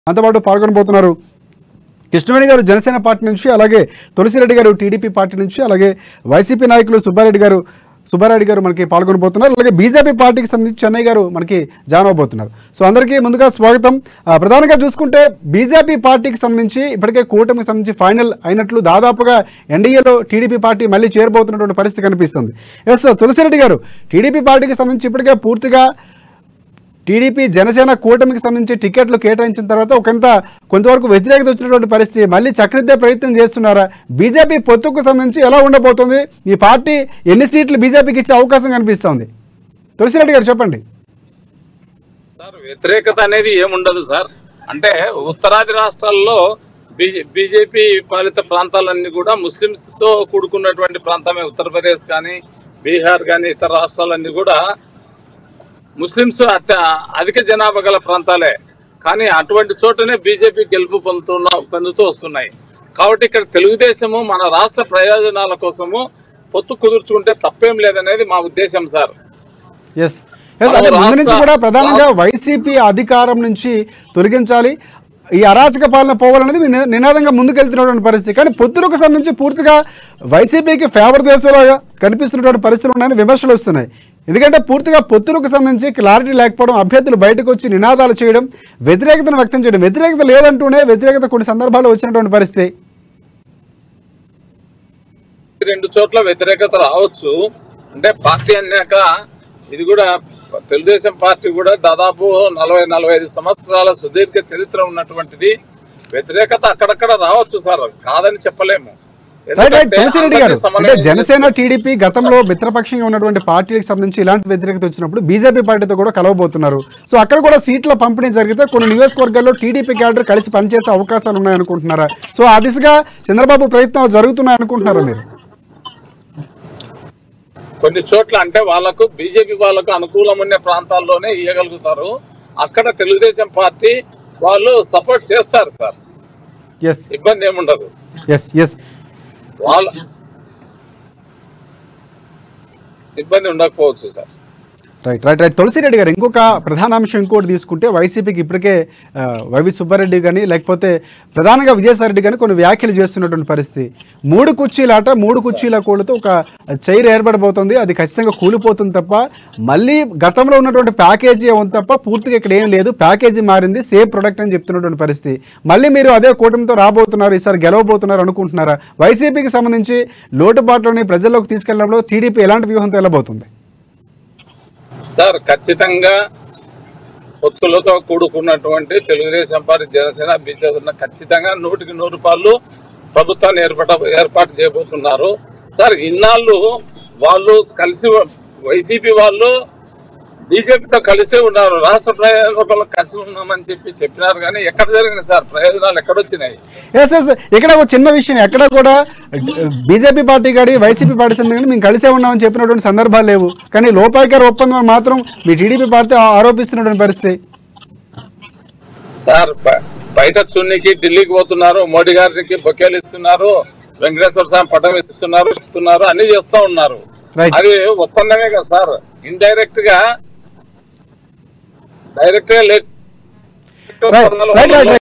మనతో పాటు పాల్గొనబోతున్నారు కృష్ణవేణి గారు జనసేన పార్టీ నుంచి అలాగే తులసిరెడ్డి గారు టీడీపీ పార్టీ నుంచి అలాగే వైసీపీ నాయకులు సుబ్బారెడ్డి గారు సుబ్బారెడ్డి గారు మనకి పాల్గొనబోతున్నారు అలాగే బీజేపీ పార్టీకి సంబంధించి చెన్నై గారు మనకి జాయిన్ అవబోతున్నారు సో అందరికీ ముందుగా స్వాగతం ఆ, ప్రధానంగా చూసుకుంటే బీజేపీ పార్టీకి సంబంధించి ఇప్పటికే కూటమికి సంబంధించి ఫైనల్ అయినట్లు దాదాపుగా ఎన్డీఏలో టీడీపీ పార్టీ మళ్ళీ చేరబోతున్నటువంటి పరిస్థితి కనిపిస్తుంది ఎస్ తులసిరెడ్డి గారు టీడీపీ పార్టీకి సంబంధించి ఇప్పటికే పూర్తిగా టీడీపీ జనసేన కూటమికి సంబంధించి టికెట్లు కేటాయించిన తర్వాత ఒకంత కొంతవరకు వ్యతిరేకత వచ్చినటువంటి పరిస్థితి మళ్ళీ చక్రదిద్దే ప్రయత్నం చేస్తున్నారా బీజేపీ పొత్తుకు సంబంధించి ఎలా ఉండబోతుంది మీ పార్టీ ఎన్ని సీట్లు బీజేపీకి ఇచ్చే అవకాశం కనిపిస్తోంది తులసిరెడ్డి గారు చెప్పండి సార్ వ్యతిరేకత అనేది ఏముండదు సార్ అంటే ఉత్తరాది రాష్ట్రాల్లో బీజే- బీజేపీ పాలిత ప్రాంతాలన్నీ కూడా ముస్లిమ్స్ తో కూడుకున్నటువంటి ప్రాంతమే ఉత్తరప్రదేశ్ కానీ బీహార్ కానీ ఇతర రాష్ట్రాలన్నీ కూడా ముస్లిమ్స్ అత్య అధిక జనాభా గల ప్రాంతాలే కానీ అటువంటి చోటనే బీజేపీ గెలుపు పొందుతున్న పొందుతూ వస్తున్నాయి కాబట్టి ఇక్కడ తెలుగుదేశము మన రాష్ట్ర ప్రయోజనాల కోసము పొత్తు కుదుర్చుకుంటే తప్పేం లేదనేది మా ఉద్దేశం సార్ ఎస్ ఎస్ అంటే ముందు నుంచి కూడా ప్రధానంగా వైసీపీ అధికారం నుంచి తొలగించాలి ఈ అరాచక పాలన పోవాలనేది మీ ని- నినాదంగా ముందుకెళ్తున్నటువంటి పరిస్థితి కానీ పొత్తులకు సంబంధించి పూర్తిగా వైసీపీకి ఫేవర్ చేసేలాగా కనిపిస్తున్నటువంటి పరిస్థితులు ఉన్నాయని విమర్శలు వస్తున్నాయి ఎందుకంటే పూర్తిగా పొత్తులకు సంబంధించి క్లారిటీ లేకపోవడం అభ్యర్థులు బయటకు వచ్చి నినాదాలు చేయడం వ్యతిరేకతను వ్యక్తం చేయడం వ్యతిరేకత లేదంటూనే వ్యతిరేకత కొన్ని సందర్భాల్లో వచ్చినటువంటి పరిస్థితి రెండు చోట్ల వ్యతిరేకత రావచ్చు అంటే పార్టీ అన్నాక ఇది కూడా తెలుగుదేశం పార్టీ కూడా దాదాపు నలభై నలభై ఐదు సంవత్సరాల సుదీర్ఘ చరిత్ర ఉన్నటువంటిది వ్యతిరేకత అక్కడక్కడ రావచ్చు సార్ కాదని చెప్పలేము రైట్ రైట్ ఎందుకంటే తులసిరెడ్డి గారు అందరినీ అంటే సమన్వయం జనసేన టీడీపీ గతంలో మిత్రపక్షంగా ఉన్నటువంటి పార్టీలకు సంబంధించి ఇలాంటి వ్యతిరేకత వచ్చినప్పుడు బీజేపీ పార్టీతో కూడా కలవబోతున్నారు సో అక్కడ కూడా సీట్ల పంపిణీ జరిగితే కొన్ని నియోజకవర్గాల్లో టీడీపీ క్యాడర్ కలిసి పనిచేసే అవకాశాలు ఉన్నాయనుకుంటున్నారా సో ఆ దిశగా చంద్రబాబు ప్రయత్నాలు జరుగుతున్నాయి అనుకుంటున్నారా మీరు కొన్ని చోట్ల అంటే వాళ్ళకు బీజేపీ వాళ్ళకు అనుకూలం ఉన్న ప్రాంతాల్లోనే ఇవ్వగలుగుతారు అక్కడ తెలుగుదేశం పార్టీ వాళ్ళు సపోర్ట్ చేస్తారు సార్ ఎస్ ఇబ్బంది ఏముండదు ఎస్ ఎస్ వాళ్ళ ఇబ్బంది ఉండకపోవచ్చు sir right right right Tulasireddy గారు ఇంకొక ప్రధాన అంశం ఇంకోటి తీసుకుంటే వైసీపీకి ఇప్పటికే ఆ, వైవి సుబ్బారెడ్డి కానీ లేకపోతే ప్రధానంగా విజయసాయిరెడ్డి కానీ కొన్ని వ్యాఖ్యలు చేస్తున్నటువంటి పరిస్థితి మూడు కుర్చీలాట మూడు కుర్చీల కూలతో ఒక చైర్ ఏర్పడబోతుంది అది ఖచ్చితంగా కూలిపోతుంది తప్ప మళ్ళీ గతంలో ఉన్నటువంటి ప్యాకేజీ ఉంది తప్ప పూర్తిగా ఇక్కడ ఏం లేదు ప్యాకేజీ మారింది సేమ్ ప్రొడక్ట్ అని చెప్తున్నటువంటి పరిస్థితి మళ్ళీ మీరు అదే కూటమితో రాబోతున్నారు ఈసారి గెలవబోతున్నారు అనుకుంటున్నారా వైసీపీకి సంబంధించి లోటుబాట్లని ప్రజల్లోకి తీసుకెళ్ళడంలో టీడీపీ ఎలాంటి వ్యూహంతో వెళ్ళబోతుంది సార్ ఖచ్చితంగా పొత్తులతో కూడుకున్నటువంటి తెలుగుదేశం పార్టీ జనసేన బీజేపీ ఖచ్చితంగా నూటికి నూరు రూపాయలు ప్రభుత్వాన్ని ఏర్పాటు ఏర్పాటు చేయబోతున్నారు సార్ ఇన్నాళ్ళు వాళ్ళు కలిసి వైసీపీ వాళ్ళు బీజేపీతో కలిసే ఉన్నారు రాష్ట్ర ప్రయోజనాలు కలిసి ఉన్నామని చెప్పి చెప్పినారు కానీ ఎక్కడ జరిగింది సార్ ప్రయోజనాలు ఎక్కడొచ్చినాయి ఎస్ ఎస్ ఇక్కడ ఒక చిన్న విషయం ఎక్కడ కూడా బీజేపీ పార్టీ కానీ వైసీపీ పార్టీ సంబంధించి మేము కలిసే ఉన్నామని చెప్పినటువంటి సందర్భాలు లేవు కానీ లోపాయికారు ఒప్పందం మాత్రం మీ టీడీపీ పార్టీ ఆ- ఆరోపిస్తున్నటువంటి పరిస్థితి సార్ బ- బయట చున్నీకి ఢిల్లీకి పోతున్నారు మోడీ గారికి బొకేలు ఇస్తున్నారు వెంకటేశ్వర స్వామి పటం ఇస్తున్నారు ఇస్తున్నారు అన్ని చేస్తా ఉన్నారు Right. అది ఒప్పందమే కదా సార్ ఇండైరెక్ట్ గా డైరెక్ట్ గా రైట్ రైట్ రైట్